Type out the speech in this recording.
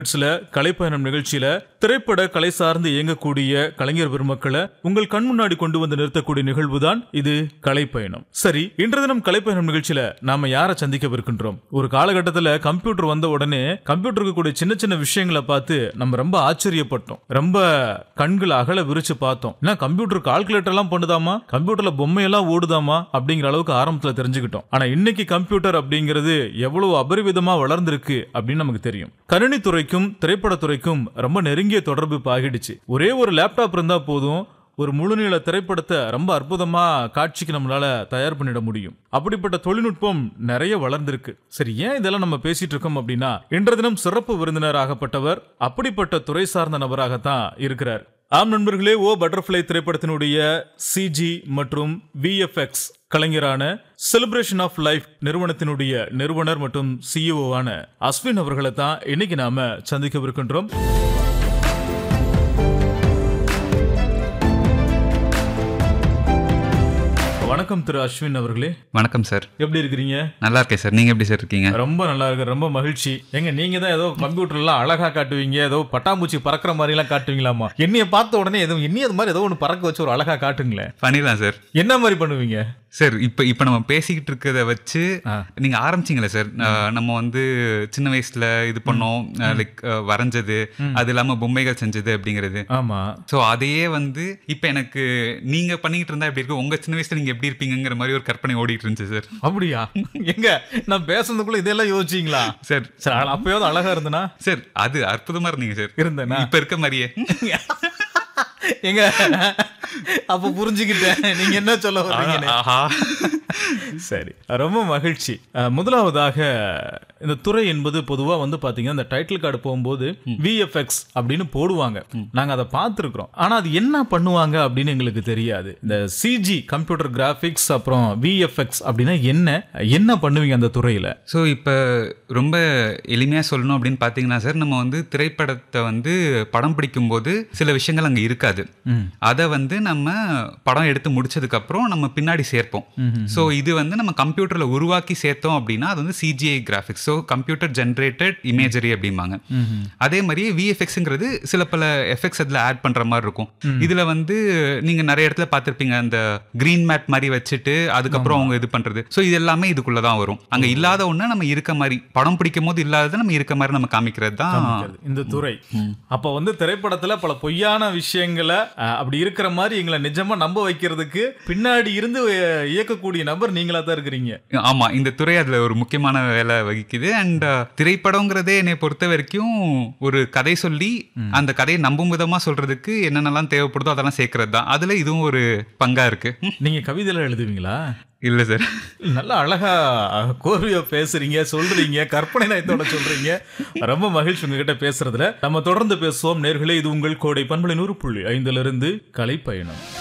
சில கலைப்பயணம் நிகழ்ச்சியில திரைப்பட கலை சார்ந்து இயங்கக்கூடிய கலைஞர் பெருமக்களை உங்கள் கண் முன்னாடி கொண்டு வந்து நிறுத்தக்கூடிய நிகழ்வுதான் இது கலைப்பயணம் சரி இன்று தினம் கலைப்பயணம் நிகழ்ச்சியில நாம யாரை சந்திக்கவிருக்கின்றோம் ஒரு காலகட்டத்துல கம்ப்யூட்டர் வந்த உடனே கம்ப்யூட்டருக்கு கூடிய சின்ன சின்ன விஷயங்களை பார்த்து நம்ம ரொம்ப ஆச்சரியப்பட்டோம் ரொம்ப கண்கள் அகல விரிச்சு பார்த்தோம் ஏன்னா கம்ப்யூட்டர் கால்குலேட்டர் எல்லாம் பண்ணுதாமா கம்ப்யூட்டர்ல பொம்மையெல்லாம் ஓடுதாமா அப்படிங்கிற அளவுக்கு ஆரம்பத்துல தெரிஞ்சுக்கிட்டோம் ஆனா இன்னைக்கு கம்ப்யூட்டர் அப்படிங்கிறது எவ்வளவு அபரிவிதமா வளர்ந்திருக்கு அப்படின்னு நமக்கு தெரியும் கணினி துறைக்கும் திரைப்படத்துறைக்கும் ரொம்ப நெருங்கிய தொடர்பு இப்ப ஆகிடுச்சு ஒரே ஒரு லேப்டாப் இருந்தா போதும் ஒரு முழுநீள திரைப்படத்தை ரொம்ப அற்புதமா காட்சிக்கு நம்மளால தயார் பண்ணிட முடியும் அப்படிப்பட்ட தொழில்நுட்பம் நிறைய வளர்ந்திருக்கு சரி ஏன் இதெல்லாம் நம்ம பேசிட்டு இருக்கோம் அப்படின்னா இன்ற தினம் சிறப்பு விருந்தினர் ஆகப்பட்டவர் அப்படிப்பட்ட துறை சார்ந்த நபராகத்தான் இருக்கிறார் ஆம் நண்பர்களே ஓ பட்டர்ஃப்ளை திரைப்படத்தினுடைய சிஜி மற்றும் விஎஃப்எக்ஸ் கலைஞரான செலிப்ரேஷன் ஆஃப் லைஃப் நிறுவனத்தினுடைய நிறுவனர் மற்றும் சிஇஓவான அஸ்வின் அவர்களை தான் இன்னைக்கு நாம சந்திக்கவிருக்கின்றோம் வணக்கம் திரு அஸ்வின் அவர்களே வணக்கம் சார் எப்படி இருக்கிறீங்க நல்லா இருக்கேன் சார் நீங்க எப்படி சார் இருக்கீங்க ரொம்ப நல்லா இருக்கு ரொம்ப மகிழ்ச்சி எங்க நீங்க தான் ஏதோ கம்ப்யூட்டர் எல்லாம் அழகா காட்டுவீங்க ஏதோ பட்டாம்பூச்சி பறக்கிற மாதிரி எல்லாம் காட்டுவீங்களாமா என்னைய பார்த்த உடனே ஏதோ என்னைய அது மாதிரி ஏதோ ஒன்று பறக்க வச்சு ஒரு அழகா காட்டுங்களேன் பண்ணிடலாம் சார் என்ன மாதிரி பண்ணுவீங்க சார் இப்போ இப்போ நம்ம பேசிக்கிட்டு இருக்கிறத வச்சு ஆ. நீங்க ஆரம்பிச்சீங்களே சார் அஹ், நம்ம வந்து சின்ன வயசுல இது பண்ணோம் லைக் வரைஞ்சது அது இல்லாம பொம்மைகள் செஞ்சது அப்படிங்கிறது ஆமா ஸோ அதையே வந்து இப்போ எனக்கு நீங்க பண்ணிக்கிட்டு இருந்தா எப்படி இருக்கு உங்க சின்ன வயசுல நீங்க எப்படி இருப்பீங்கங்கிற மாதிரி ஒரு கற்பனை ஓடிட்டு இருந்துச்சு சார் அப்படியா எங்க நான் பேசுனதுக்குள்ள இதெல்லாம் யோசிச்சீங்களா சார் சரி அ- அப்பயாவது அழகா இருந்தனா சார் அது அற்புதமா இருந்தீங்க சார் இருந்தேனா இப்ப இருக்க மாதிரியே எங்க அப்ப புரிஞ்சுக்கிட்டேன் நீங்க என்ன சொல்ல வர்றீங்கன்னு ஆஹா சரி ரொம்ப மகிழ்ச்சி அஹ், முதலாவதாக இந்த துறை என்பது பொதுவா வந்து பாத்தீங்கன்னா இந்த டைட்டில் கார்டு போகும்போது விஎஃப்எக்ஸ் அப்படின்னு போடுவாங்க நாங்க அதை பார்த்துருக்குறோம் ஆனா அது என்ன பண்ணுவாங்க அப்படின்னு எங்களுக்கு தெரியாது இந்த சிஜி கம்ப்யூட்டர் கிராபிக்ஸ் அப்புறம் விஎஃப்எக்ஸ் அப்படின்னா என்ன என்ன பண்ணுவீங்க அந்த துறையில ஸோ இப்போ ரொம்ப எளிமையாக சொல்லணும் அப்படின்னு பார்த்தீங்கன்னா சார் நம்ம வந்து திரைப்படத்தை வந்து படம் பிடிக்கும்போது சில விஷயங்கள் அங்கே இருக்காது அதை வந்து நம்ம படம் எடுத்து முடிச்சதுக்கப்புறம் நம்ம பின்னாடி சேர்ப்போம் ஸோ இது வந்து நம்ம கம்ப்யூட்டரில் உருவாக்கி சேர்த்தோம் அப்படின்னா அது வந்து CGI graphics so computer generated imagery அப்படிம்பாங்க அதே மாதிரி விஎஃப்எக்ஸுங்கிறது சில பல எஃபெக்ட்ஸ் அதில் ஆட் பண்ணுற மாதிரி இருக்கும் இதில் வந்து நீங்கள் நிறைய இடத்துல பார்த்துருப்பீங்க அந்த க்ரீன் மேட் மாதிரி வச்சுட்டு அதுக்கப்புறம் அவங்க இது பண்ணுறது ஸோ இது எல்லாமே இதுக்குள்ளே தான் வரும் அங்கே இல்லாத ஒன்று நம்ம இருக்க மாதிரி படம் பிடிக்கும் போது இல்லாததை நம்ம இருக்க மாதிரி நம்ம காமிக்கிறது தான் காமிக்கிறது. இந்த துறை அப்ப வந்து திரைப்படத்துல பல பொய்யான விஷயங்களை அஹ், அப்படி இருக்கிற மாதிரி எங்களை நிஜமா நம்ப வைக்கிறதுக்கு பின்னாடி இருந்து அஹ், இயக்கக்கூடிய நபர் நீங்களா தான் இருக்கிறீங்க ஆமா இந்த துறை அதுல ஒரு முக்கியமான வேலை வகிக்குது அண்ட் திரைப்படங்கிறதே என்னை பொறுத்த வரைக்கும் ஒரு கதை சொல்லி அந்த கதையை நம்பும் விதமா சொல்றதுக்கு என்னென்னலாம் தேவைப்படுதோ அதெல்லாம் சேர்க்கறது தான் அதுல இதுவும் ஒரு பங்கா இருக்கு ம், நீங்க கவிதையில எழுதுவீங்களா இல்ல சார் நல்லா அழகா அஹ், கோர்வையா பேசுறீங்க சொல்றீங்க கற்பனை நயத்தோட சொல்றீங்க ரொம்ப மகிழ்ச்சி உங்ககிட்ட பேசுறதுல நம்ம தொடர்ந்து பேசுவோம் நேர்களே இது உங்கள் கோடை பண்பலை நூறு புள்ளி ஐந்துல இருந்து கலை பயணம்